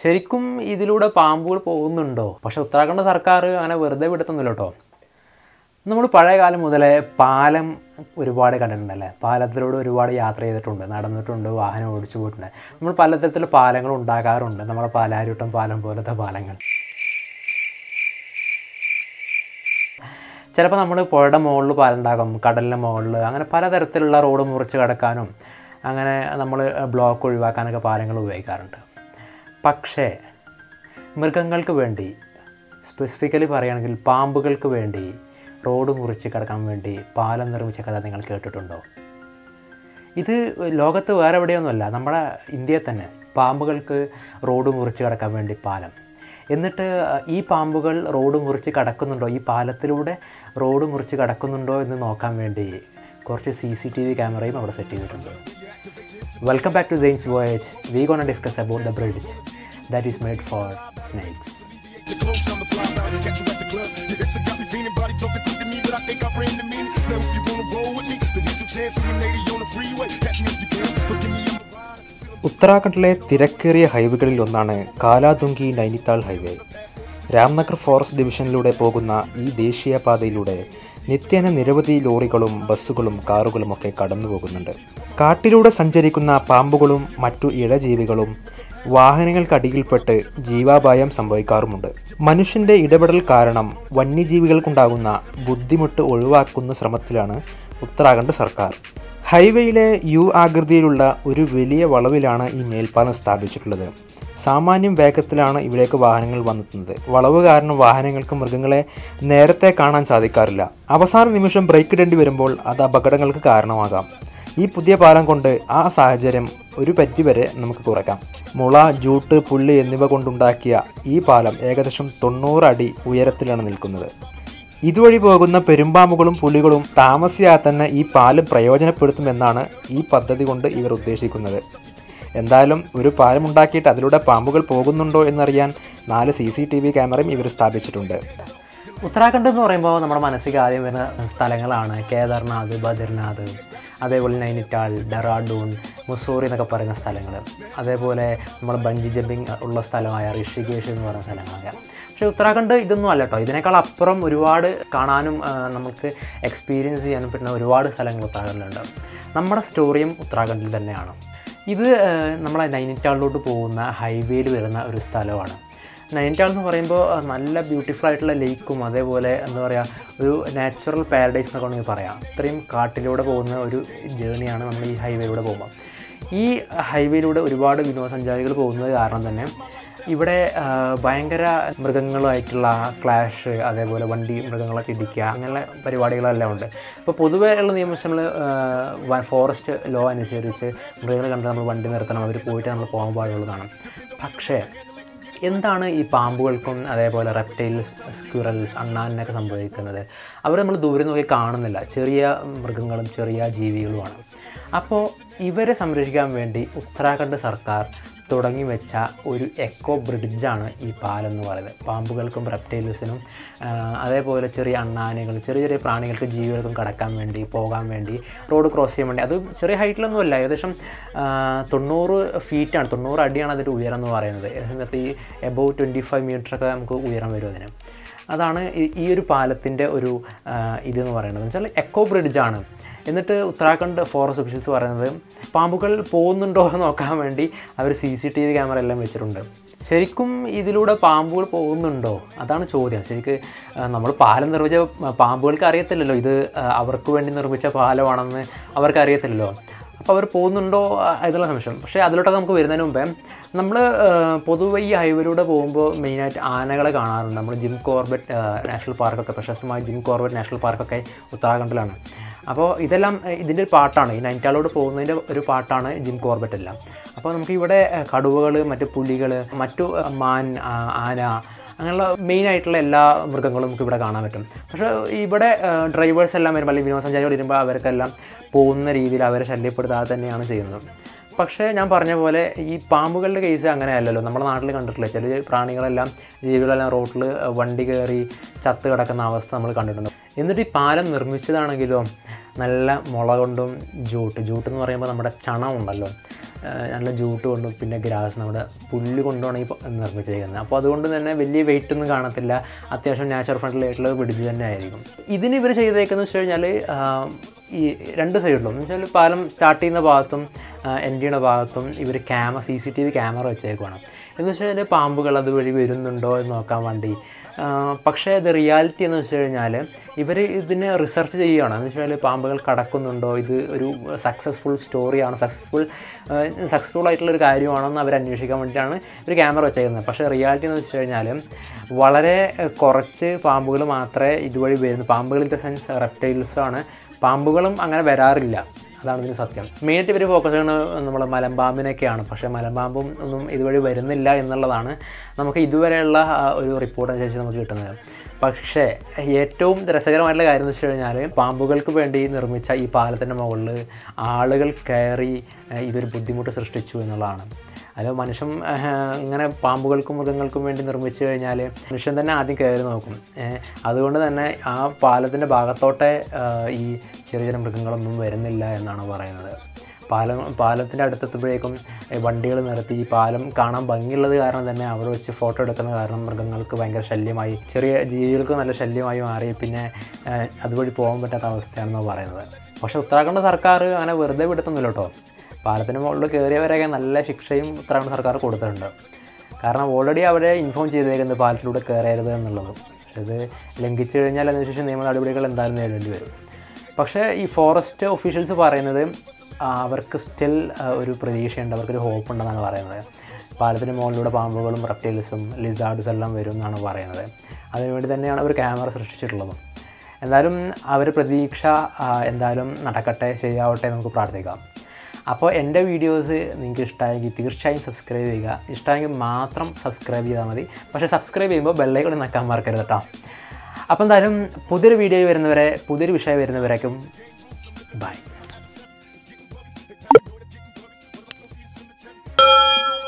ശരിക്കും ഇതിലൂടെ പാമ്പുകൾ പോകുന്നുണ്ടോ പക്ഷെ ഉത്തരാഖണ്ഡ് സർക്കാർ അങ്ങനെ വെറുതെ വിടുത്തൊന്നുമില്ല കേട്ടോ നമ്മൾ പഴയ കാലം മുതലേ പാലം ഒരുപാട് കണ്ടിട്ടുണ്ടല്ലേ പാലത്തിലൂടെ ഒരുപാട് യാത്ര ചെയ്തിട്ടുണ്ട് നടന്നിട്ടുണ്ട് വാഹനം ഓടിച്ചു പോയിട്ടുണ്ട് നമ്മൾ പലതരത്തിലുള്ള പാലങ്ങൾ ഉണ്ടാക്കാറുണ്ട് നമ്മുടെ പാലാരിവട്ടം പാലം പോലത്തെ പാലങ്ങൾ ചിലപ്പോൾ നമ്മൾ പുഴയുടെ മുകളിൽ പാലുണ്ടാകും കടലിൻ്റെ മുകളിൽ അങ്ങനെ പലതരത്തിലുള്ള റോഡ് മുറിച്ച് കടക്കാനും അങ്ങനെ നമ്മൾ ബ്ലോക്ക് ഒഴിവാക്കാനൊക്കെ പാലങ്ങൾ ഉപയോഗിക്കാറുണ്ട് പക്ഷേ മൃഗങ്ങൾക്ക് വേണ്ടി സ്പെസിഫിക്കലി പറയുകയാണെങ്കിൽ പാമ്പുകൾക്ക് വേണ്ടി റോഡ് മുറിച്ച് കിടക്കാൻ വേണ്ടി പാലം നിർമ്മിച്ച കഥ നിങ്ങൾ കേട്ടിട്ടുണ്ടോ ഇത് ലോകത്ത് വേറെ എവിടെയൊന്നുമല്ല നമ്മുടെ ഇന്ത്യയിൽ തന്നെ പാമ്പുകൾക്ക് റോഡ് മുറിച്ച് കടക്കാൻ വേണ്ടി പാലം എന്നിട്ട് ഈ പാമ്പുകൾ റോഡ് മുറിച്ച് കടക്കുന്നുണ്ടോ ഈ പാലത്തിലൂടെ റോഡ് മുറിച്ച് കടക്കുന്നുണ്ടോ എന്ന് നോക്കാൻ വേണ്ടി കുറച്ച് സി സി ടി വി ക്യാമറയും അവിടെ സെറ്റ് ചെയ്തിട്ടുണ്ട് welcome back to Zain's voyage we gonna discuss about the bridge that is made for snakes Your clothes on the fly by, catch you at the club. Your hips have got me feeling, body talking quick to me, but I think I bring the meaning. Now if you wanna roll with me, then here's your chance for your lady on the freeway. Catch me if you can, but give me a ride. ഉത്തരാഖണ്ഡിലെ തിരക്കേറിയ ഹൈവേകളിൽ ഒന്നാണ് Kaladhungi Nainital highway Ramnagar forest ഡിവിഷനിലൂടെ പോകുന്ന ഈ ദേശീയപാതയിലൂടെ നിത്യേന നിരവധി ലോറികളും ബസ്സുകളും കാറുകളുമൊക്കെ കടന്നു പോകുന്നുണ്ട് കാട്ടിലൂടെ സഞ്ചരിക്കുന്ന പാമ്പുകളും മറ്റു ഇഴജീവികളും വാഹനങ്ങൾക്കടിയിൽപ്പെട്ട് ജീവാപായം സംഭവിക്കാറുമുണ്ട് മനുഷ്യന്റെ ഇടപെടൽ കാരണം വന്യജീവികൾക്കുണ്ടാകുന്ന ബുദ്ധിമുട്ട് ഒഴിവാക്കുന്ന ശ്രമത്തിലാണ് ഉത്തരാഖണ്ഡ് സർക്കാർ ഹൈവേയിലെ യു ആകൃതിയിലുള്ള ഒരു വലിയ വളവിലാണ് ഈ മേൽപ്പാലം സ്ഥാപിച്ചിട്ടുള്ളത് സാമാന്യം വേഗത്തിലാണ് ഇവിടേക്ക് വാഹനങ്ങൾ വന്നെത്തുന്നത് വളവ് കാരണം വാഹനങ്ങൾക്ക് മൃഗങ്ങളെ നേരത്തെ കാണാൻ സാധിക്കാറില്ല അവസാന നിമിഷം ബ്രേക്ക് ഇടേണ്ടി വരുമ്പോൾ അത് അപകടങ്ങൾക്ക് കാരണമാകാം ഈ പുതിയ പാലം കൊണ്ട് ആ സാഹചര്യം ഒരു പരിധിവരെ നമുക്ക് കുറയ്ക്കാം മുള ജൂട്ട് പുല്ല് എന്നിവ കൊണ്ടുണ്ടാക്കിയ ഈ പാലം ഏകദേശം തൊണ്ണൂറ് അടി ഉയരത്തിലാണ് നിൽക്കുന്നത് ഇതുവഴി പോകുന്ന പെരുമ്പാമ്പുകളും പുലികളും താമസിയാതെ തന്നെ ഈ പാലം പ്രയോജനപ്പെടുത്തുമെന്നാണ് ഈ പദ്ധതി കൊണ്ട് ഇവർ ഉദ്ദേശിക്കുന്നത് എന്തായാലും ഒരു പാലം ഉണ്ടാക്കിയിട്ട് അതിലൂടെ പാമ്പുകൾ പോകുന്നുണ്ടോ എന്നറിയാൻ നാല് സി സി ടി വി ക്യാമറയും ഇവർ സ്ഥാപിച്ചിട്ടുണ്ട് ഉത്തരാഖണ്ഡ് എന്ന് പറയുമ്പോൾ നമ്മുടെ മനസ്സിൽ ആദ്യം വരുന്ന സ്ഥലങ്ങളാണ് കേദാർനാഥ് ബദ്രിനാഥ് അതേപോലെ നൈനിറ്റാൾ ഡെറാഡൂൺ മുസൂറി എന്നൊക്കെ പറയുന്ന സ്ഥലങ്ങൾ അതേപോലെ നമ്മൾ ബഞ്ചി ജമ്പിങ് ഉള്ള സ്ഥലമായ ഋഷികേഷ് എന്ന് പറയുന്ന സ്ഥലങ്ങളായ പക്ഷേ ഉത്തരാഖണ്ഡ് ഇതൊന്നും അല്ല കേട്ടോ ഇതിനേക്കാൾ അപ്പുറം ഒരുപാട് കാണാനും ആ, നമുക്ക് എക്സ്പീരിയൻസ് ചെയ്യാനും പറ്റുന്ന ഒരുപാട് സ്ഥലങ്ങൾ ഉത്തരാഖണ്ഡിലുണ്ട് നമ്മുടെ സ്റ്റോറിയും ഉത്തരാഖണ്ഡിൽ തന്നെയാണ് ഇത് ആ, നമ്മളെ നൈനിറ്റാളിലോട്ട് പോകുന്ന ഹൈവേയിൽ വരുന്ന ഒരു സ്ഥലമാണ് നൈനിറ്റാൾ എന്ന് പറയുമ്പോൾ ആ, നല്ല ബ്യൂട്ടിഫുൾ ആയിട്ടുള്ള ലേക്കും അതേപോലെ എന്താ പറയുക ഒരു നാച്ചുറൽ പാരഡൈസ് എന്നൊക്കെ വേണമെങ്കിൽ പറയാം അത്രയും കാട്ടിലൂടെ പോകുന്ന ഒരു ജേണിയാണ് നമ്മൾ ഈ ഹൈവേയിലൂടെ പോകുമ്പോൾ ഈ ഹൈവേയിലൂടെ ഒരുപാട് വിനോദസഞ്ചാരികൾ പോകുന്നത് കാരണം തന്നെ ഇവിടെ ആ, ഭയങ്കര മൃഗങ്ങളുമായിട്ടുള്ള ക്ലാഷ് അതേപോലെ വണ്ടി മൃഗങ്ങളൊക്കെ ഇടിക്കുക അങ്ങനെയുള്ള പരിപാടികളെല്ലാം ഉണ്ട് ഇപ്പോൾ പൊതുവേ ഉള്ള നിയമങ്ങൾ ഫോറസ്റ്റ് ലോ അനുസരിച്ച് മൃഗങ്ങൾ കണ്ട് നമ്മൾ വണ്ടി നിർത്തണം അവർ പോയിട്ട് നമ്മൾ പോകാൻ പാടുള്ളതാണ് പക്ഷേ എന്താണ് ഈ പാമ്പുകൾക്കും അതേപോലെ റെപ്റ്റൈൽസ് സ്ക്വിറൽസ് അണ്ണാനിനൊക്കെ സംഭവിക്കുന്നത് അവർ നമ്മൾ ദൂരെ നോക്കി കാണുന്നില്ല ചെറിയ മൃഗങ്ങളും ചെറിയ ജീവികളുമാണ് അപ്പോൾ ഇവരെ സംരക്ഷിക്കാൻ വേണ്ടി ഉത്തരാഖണ്ഡ് സർക്കാർ തുടങ്ങി വെച്ച ഒരു എക്കോ ബ്രിഡ്ജാണ് ഈ പാലം എന്ന് പറയുന്നത് പാമ്പുകൾക്കും റെപ്റ്റൈൽസിനും അതേപോലെ ചെറിയ അണ്ണാനുകൾ ചെറിയ ചെറിയ പ്രാണികൾക്ക് ജീവികൾക്കും കടക്കാൻ വേണ്ടി പോകാൻ വേണ്ടി റോഡ് ക്രോസ് ചെയ്യാൻ വേണ്ടി അത് ചെറിയ ഹൈറ്റിലൊന്നുമല്ല ഏകദേശം ആ, തൊണ്ണൂറ് ഫീറ്റാണ് തൊണ്ണൂറ് അടിയാണ് അതിൻ്റെ ഉയരം എന്ന് പറയുന്നത് എന്നിട്ട് ഈ എബോവ് ട്വൻറ്റി ഫൈവ് മീറ്ററൊക്കെ നമുക്ക് ഉയരം വരും അതിന് അതാണ് ഈ- ഈ ഒരു പാലത്തിൻ്റെ ഒരു ആ, ഇതെന്ന് പറയുന്നത് എന്ന് വെച്ചാൽ എക്കോ ബ്രിഡ്ജാണ് എന്നിട്ട് ഉത്തരാഖണ്ഡ് ഫോറസ്റ്റ് ഒഫീഷ്യൽസ് പറയുന്നത് പാമ്പുകൾ പോകുന്നുണ്ടോ എന്ന് നോക്കാൻ വേണ്ടി അവർ C C T V camera എല്ലാം വെച്ചിട്ടുണ്ട് ശരിക്കും ഇതിലൂടെ പാമ്പുകൾ പോകുന്നുണ്ടോ അതാണ് ചോദ്യം ശരിക്ക് നമ്മൾ പാലം നിർമ്മിച്ച പാമ്പുകൾക്ക് അറിയത്തില്ലല്ലോ ഇത് ആ, അവർക്ക് വേണ്ടി നിർമ്മിച്ച പാലമാണെന്ന് അവർക്ക് അറിയത്തില്ലല്ലോ അപ്പോൾ അവർ പോകുന്നുണ്ടോ ആ, എന്നുള്ള സംശയം പക്ഷേ അതിലോട്ടൊക്കെ നമുക്ക് വരുന്നതിന് മുമ്പേ നമ്മൾ പൊതുവെ ഈ ഹൈവേയിലൂടെ പോകുമ്പോൾ മെയിനായിട്ട് ആനകളെ കാണാറുണ്ട് നമ്മൾ ജിം കോർബറ്റ് നാഷണൽ പാർക്കൊക്കെ പ്രശസ്തമായ ജിം കോർബറ്റ് നാഷണൽ പാർക്കൊക്കെ ഉത്തരാഖണ്ഡിലാണ് അപ്പോൾ ഇതെല്ലാം ഏഹ്, ഇതിൻ്റെ ഒരു പാട്ടാണ് ഈ നൈറ്റാളോട് പോകുന്നതിൻ്റെ ഒരു പാട്ടാണ് ജിം കോർബറ്റ് എല്ലാം അപ്പോൾ നമുക്ക് ഇവിടെ കടുവകൾ മറ്റു പുലികൾ മറ്റു ഏഹ്, മാൻ ആ, ആന അങ്ങനെയുള്ള മെയിൻ ആയിട്ടുള്ള എല്ലാ മൃഗങ്ങളും നമുക്ക് ഇവിടെ കാണാൻ പറ്റും പക്ഷേ ഇവിടെ ഡ്രൈവേഴ്സ് എല്ലാം വരുമ്പോൾ അല്ലെങ്കിൽ വിനോദസഞ്ചാരികൾ വരുമ്പോൾ അവർക്കെല്ലാം പോകുന്ന രീതിയിൽ അവരെ ശല്യപ്പെടുത്താതെ തന്നെയാണ് ചെയ്യുന്നത് പക്ഷേ ഞാൻ പറഞ്ഞ പോലെ ഈ പാമ്പുകളുടെ കേസ് അങ്ങനെയല്ലല്ലോ നമ്മുടെ നാട്ടിൽ കണ്ടിട്ടില്ല ചില പ്രാണികളെല്ലാം ജീവികളെല്ലാം റോട്ടിൽ വണ്ടി കയറി ചത്ത് കിടക്കുന്ന അവസ്ഥ നമ്മൾ കണ്ടിട്ടുണ്ട് എന്നിട്ട് ഈ പാലം നിർമ്മിച്ചതാണെങ്കിലോ നല്ല മുള കൊണ്ടും ജൂട്ട് ജൂട്ട് എന്ന് പറയുമ്പോൾ നമ്മുടെ ചണം ഉണ്ടല്ലോ നല്ല ജൂട്ട് കൊണ്ടും പിന്നെ ഗ്രാസ് നമ്മുടെ പുല്ല് കൊണ്ടുമാണ് ഈ പ- നിർമ്മിച്ചിരിക്കുന്നത് അപ്പോൾ അതുകൊണ്ട് തന്നെ വലിയ വെയിറ്റ് ഒന്നും കാണത്തില്ല അത്യാവശ്യം നാച്ചുറൽ ഫ്രണ്ട്ലി ആയിട്ടുള്ള ബ്രിഡ്ജ് തന്നെ ആയിരിക്കും ഇതിന് ഇവർ ചെയ്തേക്കുന്നത് വെച്ച് കഴിഞ്ഞാൽ ഈ രണ്ട് സൈഡിലും എന്ന് വെച്ചാൽ പാലം സ്റ്റാർട്ട് ചെയ്യുന്ന ഭാഗത്തും എൻഡ് ചെയ്യുന്ന ഭാഗത്തും ഇവർ camera C C T V camera വെച്ചേക്കുവാണ് എന്ന് വെച്ച് കഴിഞ്ഞാൽ പാമ്പുകൾ അതുവഴി വരുന്നുണ്ടോ എന്ന് നോക്കാൻ വേണ്ടി ആ, പക്ഷേ ഇത് റിയാലിറ്റി എന്ന് വെച്ച് കഴിഞ്ഞാൽ ഇവർ ഇതിനെ റിസർച്ച് ചെയ്യുകയാണ് എന്ന് വെച്ചാൽ പാമ്പുകൾ കടക്കുന്നുണ്ടോ ഇത് ഒരു സക്സസ്ഫുൾ സ്റ്റോറിയാണ് സക്സസ്ഫുൾ സക്സസ്ഫുൾ ആയിട്ടുള്ള ഒരു കാര്യമാണെന്ന് അവർ അന്വേഷിക്കാൻ വേണ്ടിയിട്ടാണ് ഒരു ക്യാമറ വെച്ചേക്കുന്നത് പക്ഷേ റിയാലിറ്റി എന്ന് വെച്ച് കഴിഞ്ഞാൽ വളരെ ഏഹ്, കുറച്ച് പാമ്പുകൾ മാത്രമേ ഇതുവഴി വരുന്നു പാമ്പുകൾ ഇൻ ദ സെൻസ് റെപ്റ്റൈൽസാണ് പാമ്പുകളും അങ്ങനെ വരാറില്ല അതാണ് ഇതിന് സത്യം മെയിനായിട്ട് ഇവർ ഫോക്കസ് ചെയ്യുന്നത് നമ്മൾ മലമ്പാമ്പിനൊക്കെയാണ് പക്ഷേ മലമ്പാമ്പും ഒന്നും ഇതുവഴി വരുന്നില്ല എന്നുള്ളതാണ് നമുക്ക് ഇതുവരെയുള്ള ആ, ഒരു റിപ്പോർട്ട് അനുസരിച്ച് നമുക്ക് കിട്ടുന്നത് പക്ഷേ ഏറ്റവും രസകരമായിട്ടുള്ള കാര്യം എന്ന് വെച്ച് കഴിഞ്ഞാൽ പാമ്പുകൾക്ക് വേണ്ടി നിർമ്മിച്ച ഈ പാലത്തിൻ്റെ മുകളിൽ ആളുകൾ കയറി ആ, ഇതൊരു ബുദ്ധിമുട്ട് സൃഷ്ടിച്ചു എന്നുള്ളതാണ് അത് മനുഷ്യൻ ആഹ്, ഇങ്ങനെ പാമ്പുകൾക്കും മൃഗങ്ങൾക്കും വേണ്ടി നിർമ്മിച്ചു കഴിഞ്ഞാൽ മനുഷ്യൻ തന്നെ ആദ്യം കയറി നോക്കും ഏഹ്, അതുകൊണ്ട് തന്നെ ആ പാലത്തിൻ്റെ ഭാഗത്തോട്ടെ ആഹ്, ഈ ചെറിയ ചെറിയ മൃഗങ്ങളൊന്നും വരുന്നില്ല എന്നാണ് പറയുന്നത് പാലം പാലത്തിൻ്റെ അടുത്തെത്തുമ്പോഴേക്കും വണ്ടികൾ നിർത്തി ഈ പാലം കാണാൻ ഭംഗിയുള്ളത് കാരണം തന്നെ അവിടെ വെച്ച് ഫോട്ടോ എടുക്കുന്ന കാരണം മൃഗങ്ങൾക്ക് ഭയങ്കര ശല്യമായി ചെറിയ ജീവികൾക്ക് നല്ല ശല്യമായി മാറി പിന്നെ ആഹ്, അതുവഴി പോകാൻ പറ്റാത്ത അവസ്ഥയാണെന്നാണ് പറയുന്നത് പക്ഷേ ഉത്തരാഖണ്ഡ് സർക്കാർ അങ്ങനെ വെറുതെ വിടുത്തൊന്നുമില്ല കേട്ടോ പാലത്തിന് മുകളിൽ കയറിയവരൊക്കെ നല്ല ശിക്ഷയും ഉത്തരാഖണ്ഡ് സർക്കാർ കൊടുത്തിട്ടുണ്ട് കാരണം ഓൾറെഡി അവരെ ഇൻഫോം ചെയ്തേക്കുന്നത് പാലത്തിലൂടെ കയറരുത് എന്നുള്ളത് പക്ഷേ ഇത് ലംഘിച്ചു കഴിഞ്ഞാൽ അതിനുശേഷം നിയമ നടപടികൾ എന്തായാലും നേരിടേണ്ടി വരും പക്ഷേ ഈ ഫോറസ്റ്റ് ഒഫീഷ്യൽസ് പറയുന്നത് ആ, അവർക്ക് സ്റ്റിൽ ഒരു പ്രതീക്ഷയുണ്ട് അവർക്കൊരു ഹോപ്പ് ഉണ്ടെന്നാണ് പറയുന്നത് പാലത്തിന് മുകളിലൂടെ പാമ്പുകളും റെപ്റ്റൈൽസും ലിസാർഡ്സ് എല്ലാം വരും എന്നാണ് പറയുന്നത് അതിനുവേണ്ടി തന്നെയാണ് അവർ ക്യാമറ സൃഷ്ടിച്ചിട്ടുള്ളതും എന്തായാലും അവർ പ്രതീക്ഷ ആ, എന്തായാലും നടക്കട്ടെ ശരിയാവട്ടെ എന്ന് നമുക്ക് പ്രാർത്ഥിക്കാം അപ്പോൾ എൻ്റെ വീഡിയോസ് നിങ്ങൾക്ക് ഇഷ്ടമായെങ്കിൽ തീർച്ചയായും സബ്സ്ക്രൈബ് ചെയ്യുക ഇഷ്ടമായെങ്കിൽ മാത്രം സബ്സ്ക്രൈബ് ചെയ്താൽ മതി പക്ഷേ സബ്സ്ക്രൈബ് ചെയ്യുമ്പോൾ ബെല്ലൈക്കൺ നക്കാൻ മറക്കരുത് കേട്ടോ അപ്പോൾ എന്തായാലും പുതിയൊരു വീഡിയോ വരുന്നവരെ പുതിയൊരു വിഷയം വരുന്നവരേക്കും ബൈ